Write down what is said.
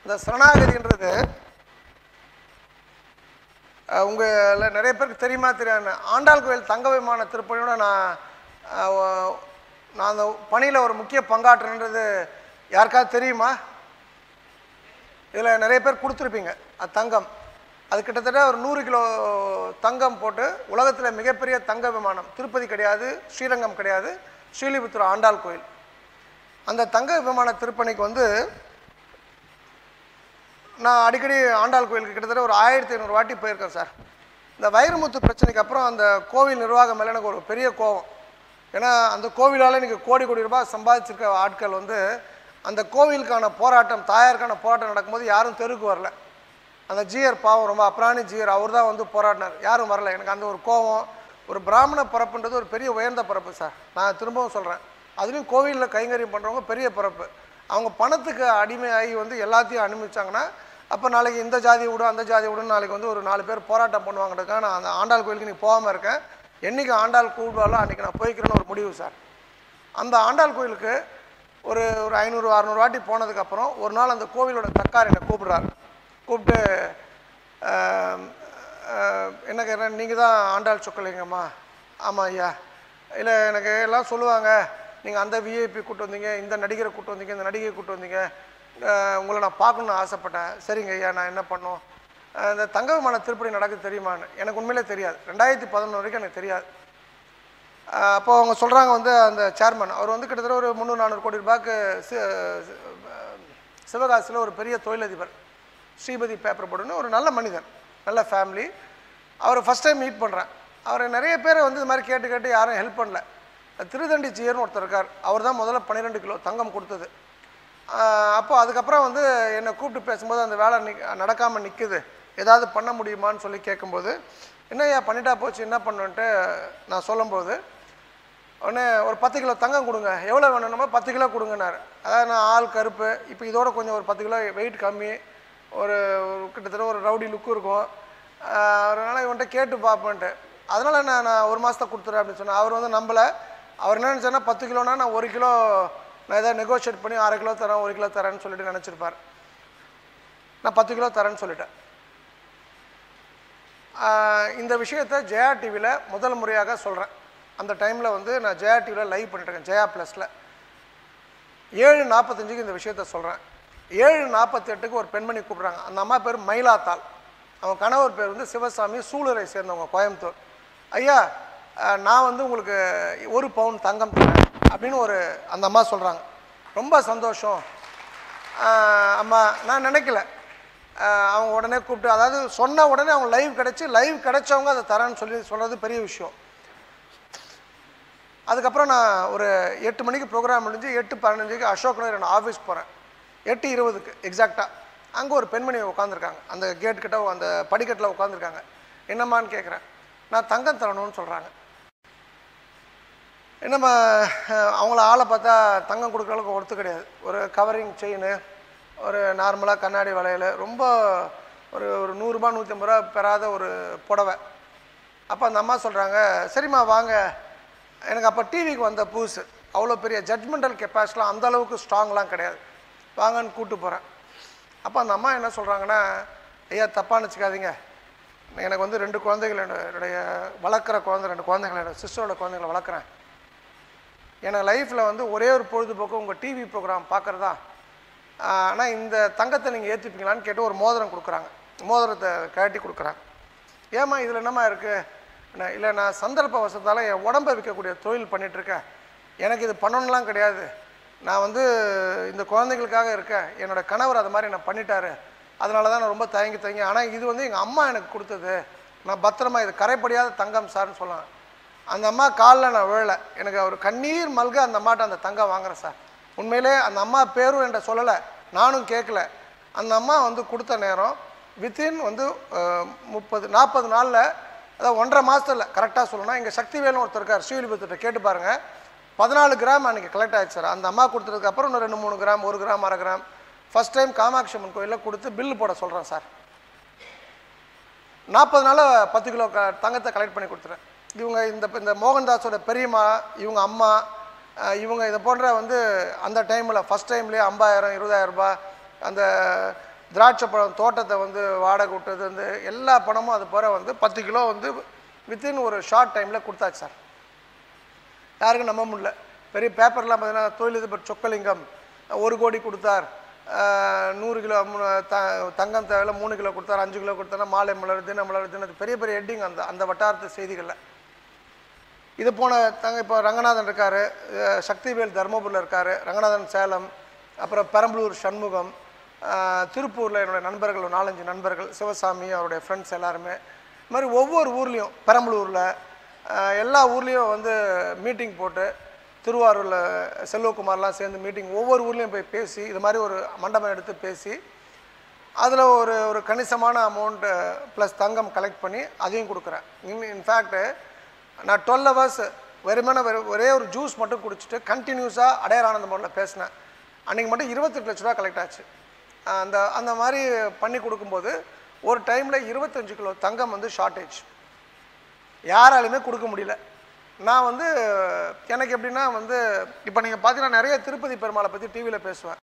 இந்த சரணாகதின்றது அஹ், உங்கள நிறைய பேருக்கு தெரியுமா தெரியாது ஆண்டாள் கோயில் தங்க விமான திருப்பணியோட நான் அஹ், ஒ- நான் அந்த பணியில் ஒரு முக்கிய பங்காற்றுன்றது யாருக்காவது தெரியுமா இதில் நிறைய பேர் கொடுத்துருப்பீங்க அது தங்கம் அது கிட்டத்தட்ட ஒரு நூறு கிலோ தங்கம் போட்டு உலகத்தில் மிகப்பெரிய தங்க விமானம் திருப்பதி கிடையாது ஸ்ரீரங்கம் கிடையாது ஸ்ரீலிபுத்தூர் ஆண்டாள் கோயில் அந்த தங்க விமான திருப்பணிக்கு வந்து நான் அடிக்கடி ஆண்டாள் கோயிலுக்கு கிட்டத்தட்ட ஒரு ஆயிரத்தி ஐநூறு வாட்டி போயிருக்கேன் சார் இந்த வைரமுத்து பிரச்சனைக்கு அப்புறம் அந்த கோவில் நிர்வாகம் மேலே எனக்கு ஒரு பெரிய கோபம் ஏன்னா அந்த கோவிலால் எனக்கு கோடி கோடி ரூபாய் சம்பாதிச்சிருக்க ஆட்கள் வந்து அந்த கோவிலுக்கான போராட்டம் தாயாருக்கான போராட்டம் நடக்கும்போது யாரும் தெருக்கு வரல அந்த ஜிஆர் பாவம் ரொம்ப அப்ராணி ஜிஆர் அவர் தான் வந்து போராடினார் யாரும் வரல எனக்கு அந்த ஒரு கோபம் ஒரு பிராமண பரப்புன்றது ஒரு பெரிய உயர்ந்த பரப்பு சார் நான் திரும்பவும் சொல்கிறேன் அதுலேயும் கோவிலில் கைங்கரியம் பண்ணுறவங்க பெரிய பரப்பு அவங்க பணத்துக்கு அடிமையாகி வந்து எல்லாத்தையும் அனுமதிச்சாங்கன்னா அப்போ நாளைக்கு இந்த ஜாதி விடு அந்த ஜாதி விடுன்னு நாளைக்கு வந்து ஒரு நாலு பேர் போராட்டம் பண்ணுவாங்கன்றதுக்காக நான் அந்த ஆண்டாள் கோயிலுக்கு நீ போகாமல் இருக்கேன் என்றைக்கு ஆண்டாள் கூடுவாலோ அன்றைக்கி நான் போய்க்கிறேன்னு ஒரு முடிவு சார் அந்த ஆண்டாள் கோயிலுக்கு ஒரு ஒரு ஐநூறு அறநூறு வாட்டி போனதுக்கப்புறம் ஒரு நாள் அந்த கோவிலோட தக்கார் என்னை கூப்பிடுறாரு கூப்பிட்டு ஆம், ஆஹ், என்ன கேட்குறேன் நீங்கள் தான் ஆண்டாள் சொக்கலிங்கம்மா ஆமாம் ஐயா இல்லை எனக்கு எல்லாம் சொல்லுவாங்க நீங்கள் அந்த விஐபி கூட்டு வந்தீங்க இந்த நடிகரை கூட்டு வந்தீங்க இந்த நடிகையை கூட்டு வந்தீங்க ஆஹ், உங்களை நான் பார்க்கணுன்னு ஆசைப்பட்டேன் சரிங்க ஐயா நான் என்ன பண்ணோம் ஆஹ், இந்த தங்க விமான திருப்பதி நடக்குது தெரியுமான்னு எனக்கு உண்மையிலே தெரியாது ரெண்டாயிரத்தி பதினொன்று வரைக்கும் எனக்கு தெரியாது ஆஹ் அப்போ அவங்க சொல்கிறாங்க வந்து அந்த சேர்மன் அவர் வந்து கிட்டத்தட்ட ஒரு முந்நூறு நானூறு கோடி ரூபாய்க்கு சி- சி- சிவகாசியில் ஒரு பெரிய தொழிலதிபர் ஸ்ரீபதி பேப்பர் போர்டுன்னு ஒரு நல்ல மனிதன் நல்ல ஃபேமிலி அவரை ஃபஸ்ட் டைம் மீட் பண்ணுறேன் அவரை நிறைய பேர் வந்து இது மாதிரி கேட்டு கேட்டு யாரும் ஹெல்ப் பண்ணல திருதண்டி ஜியர்னு ஒருத்தர் இருக்கார் அவர் தான் முதல்ல பன்னிரெண்டு கிலோ தங்கம் கொடுத்தது ஆஹ் அப்போ அதுக்கப்புறம் வந்து என்னை கூப்பிட்டு பேசும்போது அந்த வேலை நிக் நடக்காமல் நிற்குது ஏதாவது பண்ண முடியுமான்னு சொல்லி கேட்கும்போது என்னய்யா பண்ணிட்டா போச்சு என்ன பண்ணுன்ட்டு நான் சொல்லும்போது உடனே ஒரு பத்து கிலோ தங்கம் கொடுங்க எவ்வளோ வேணுமோ பத்து கிலோ கொடுங்கன்னாரு அதாவது நான் ஆள் கருப்பு இப்போ இதோட கொஞ்சம் ஒரு பத்து கிலோ வெயிட் கம்மி ஒரு ஒரு கிட்டத்தட்ட ஒரு ரவுடி லுக்கு இருக்கும் ஆஹ் அதனால இவன்கிட்ட கேட்டு பார்ப்பேன்ட்டு அதனால் நான் நான் ஒரு மாதத்தை கொடுத்துறேன் அப்படின்னு சொன்னேன் அவர் வந்து நம்பலை அவர் என்ன நினச்சாருன்னா பத்து கிலோனா நான் ஒரு கிலோ நான் ஏதாவது நெகோஷியேட் பண்ணி அரை கிலோ தரேன் ஒரு கிலோ தரேன்னு சொல்லிட்டு நினச்சிருப்பார் நான் பத்து கிலோ தரேன்னு சொல்லிட்டேன் ஆஹ் இந்த விஷயத்தை ஜெயா டிவியில் முதல் முறையாக சொல்கிறேன் அந்த டைமில் வந்து நான் ஜெயா டிவியில் லைவ் பண்ணிட்டுருக்கேன் ஜெயா ப்ளஸில் ஏழு நாற்பத்தஞ்சுக்கு இந்த விஷயத்த சொல்கிறேன் ஏழு நாற்பத்தெட்டுக்கு ஒரு பெண்மணி கூப்பிட்றாங்க அந்த அம்மா பேர் மயிலாத்தாள் அவங்க கணவர் பேர் வந்து சிவசாமி சூளுரை சேர்ந்தவங்க கோயம்புத்தூர் ஐயா அஹ், நான் வந்து உங்களுக்கு ஒரு பவுன் தங்கம் தரேன் அப்படின்னு ஒரு அந்த அம்மா சொல்கிறாங்க ரொம்ப சந்தோஷம் அஹ், அம்மா நான் நினைக்கல அஹ், அவங்க உடனே கூப்பிட்டு அதாவது சொன்ன உடனே அவங்க லைவ் கிடச்சி லைவ் கிடைச்சவங்க அதை தரேன்னு சொல்லி சொல்கிறது பெரிய விஷயம் அதுக்கப்புறம் நான் ஒரு எட்டு மணிக்கு ப்ரோக்ராம் முடிஞ்சு எட்டு பதினஞ்சுக்கு அசோக் நகர் நான் ஆஃபீஸ் போகிறேன் எட்டு இருபதுக்கு எக்ஸாக்டாக அங்கே ஒரு பெண்மணி உட்காந்துருக்காங்க அந்த கேட் கிட்ட அந்த படிக்கட்டில் உட்காந்துருக்காங்க என்னம்மான்னு கேட்குறேன் நான் தங்கம் தரணும்னு சொல்கிறாங்க என்னம்மா அஹ், அவங்கள ஆளை பார்த்தா தங்கம் கொடுக்குற அளவுக்கு ஒருத்து கிடையாது ஒரு கவரிங் செயின் ஒரு நார்மலாக கண்ணாடி வளையல் ரொம்ப ஒரு ஒரு நூறுரூபா நூற்றி ஐம்பது ரூபா பெறாத ஒரு புடவை அப்போ அந்த அம்மா சொல்கிறாங்க சரிம்மா வாங்க எனக்கு அப்போ டிவிக்கு வந்த புதுசு அவ்வளோ பெரிய ஜட்மெண்டல் கெப்பாசிட்டிலாம் அந்த அளவுக்கு ஸ்ட்ராங்லாம் கிடையாது வாங்கன்னு கூப்பிட்டு போகிறேன் அப்போ அந்த அம்மா என்ன சொல்கிறாங்கன்னா ஐயா தப்பாக நினச்சிக்காதீங்க எனக்கு வந்து ரெண்டு குழந்தைகள் என்னோட- என்னுடைய வளர்க்குற குழந்தை ரெண்டு குழந்தைகள் என்னோட சிஸ்டரோட குழந்தைகளை வளர்க்குறேன் எனக்கு லைஃப்பில் வந்து ஒரே ஒரு பொழுதுபோக்கு உங்கள் டிவி ப்ரோக்ராம் பார்க்குறதா ஆனால் இந்த தங்கத்தை நீங்கள் ஏற்றுப்பீங்களான்னு கேட்டு ஒரு மோதிரம் கொடுக்குறாங்க மோதிரத்தை கழட்டி கொடுக்குறாங்க ஏம்மா இதில் என்னம்மா இருக்குது இல்லை நான் சந்தர்ப்ப வசத்தால் என் உடம்பை விற்கக்கூடிய தொழில் பண்ணிகிட்ருக்கேன் எனக்கு இது பண்ணணும்லாம் கிடையாது நான் வந்து இந்த குழந்தைகளுக்காக இருக்கேன் என்னோட கணவர் அது மாதிரி நான் பண்ணிட்டாரு அதனால தான் நான் ரொம்ப தயங்கி தயங்கி ஆனால் இது வந்து எங்கள் அம்மா எனக்கு கொடுத்தது நான் பத்திரமா இது கரைப்படியாத தங்கம் சார்னு சொல்லலாம் அந்த அம்மா காலில் நான் விழலை எனக்கு ஒரு கண்ணீர் மல்க அந்த அம்மாட்ட அந்த தங்கம் வாங்குறேன் சார் உண்மையிலே அந்த அம்மா பேரும் என்கிட்ட சொல்லலை நானும் கேட்கல அந்த அம்மா வந்து கொடுத்த நேரம் வித்தின் வந்து அஹ், முப்பது நாற்பது நாளில் அதாவது ஒன்றரை மாதத்தில் கரெக்டாக சொல்லணும்னா இங்கே சக்திவேல்னு ஒருத்தர் இருக்கார் ஸ்ரீவில்புத்திட்ட கேட்டு பாருங்கள் பதினாலு கிராம் அன்றைக்கி கலெக்ட் ஆயிடுச்சு சார் அந்த அம்மா கொடுத்ததுக்கு அப்புறம் இன்னும் ரெண்டு மூணு கிராம் ஒரு கிராம் அரை gram first time Kamakshi Amman கோயிலில் கொடுத்து பில்லு போட சொல்கிறேன் சார் நாற்பது நாளில் பத்து கிலோ க தங்கத்தை கலெக்ட் பண்ணி கொடுத்துறேன் இவங்க இந்த இந்த மோகன்தாஸோட பெரியம்மா இவங்க அம்மா அஹ், இவங்க இதை போன்ற வந்து அந்த டைமில் ஃபஸ்ட் டைம்லேயே ஐம்பதாயிரம் இருபதாயிரம் ரூபாய் அந்த திராட்சை பழம் தோட்டத்தை வந்து வாடகை விட்டது வந்து எல்லா பணமும் அது போகிற வந்து பத்து கிலோ வந்து வித்தின் ஒரு ஷார்ட் டைமில் கொடுத்தாச்சு சார் யாருக்கும் நம்ப முடியல பெரிய பேப்பர்லாம் பார்த்தீங்கன்னா தொழிலதிபர் சொக்கலிங்கம் ஒரு கோடி கொடுத்தார் ஆஹ் நூறு கிலோ மு- த தங்கம் தேவையில்ல மூணு கிலோ கொடுத்தார் அஞ்சு கிலோ கொடுத்தாரு மாலை மலர் தின மலர் தின பெரிய பெரிய ஹெட்டிங் அந்த அந்த வட்டாரத்து செய்திகளில் இது போன தங்க இப்போ ரங்கநாதன் இருக்கார் சக்திவேல் தர்மபுரியில் இருக்கார் ரங்கநாதன் சேலம் அப்புறம் பெரம்பலூர் சண்முகம் அஹ், திருப்பூரில் என்னுடைய நண்பர்கள் ஒரு நாலஞ்சு நண்பர்கள் சிவசாமி அவருடைய ஃப்ரெண்ட்ஸ் எல்லாருமே இது மாதிரி ஒவ்வொரு ஊர்லேயும் பெரம்பலூரில் அஹ், எல்லா ஊர்லேயும் வந்து மீட்டிங் போட்டு திருவாரூரில் செல்வகுமார்லாம் சேர்ந்து மீட்டிங் ஒவ்வொரு ஊர்லேயும் போய் பேசி இது மாதிரி ஒரு மண்டபம் எடுத்து பேசி அதில் ஒரு ஒரு கணிசமான அமௌண்ட்டு ப்ளஸ் தங்கம் கலெக்ட் பண்ணி அதையும் கொடுக்குறேன் இன் இன்ஃபேக்ட்டு நான் டுவெல் ஹவர்ஸ் வெறுமனே வெறும் ஒரே ஒரு ஜூஸ் மட்டும் குடிச்சிட்டு கண்டினியூஸாக அடையாரானந்த மோடில் பேசினேன் அன்றைக்கி மட்டும் இருபத்தெட்டு லட்ச ரூபா கலெக்ட் ஆச்சு அந்த அந்த மாதிரி பண்ணி கொடுக்கும்போது ஒரு டைமில் இருபத்தஞ்சு கிலோ தங்கம் வந்து ஷார்ட்டேஜ் யாராலையுமே கொடுக்க முடியல நான் வந்து எனக்கு எப்படின்னா வந்து இப்போ நீங்கள் பார்த்தீங்கன்னா நிறைய திருப்பதி பெருமாளை பற்றி டிவியில் பேசுவேன்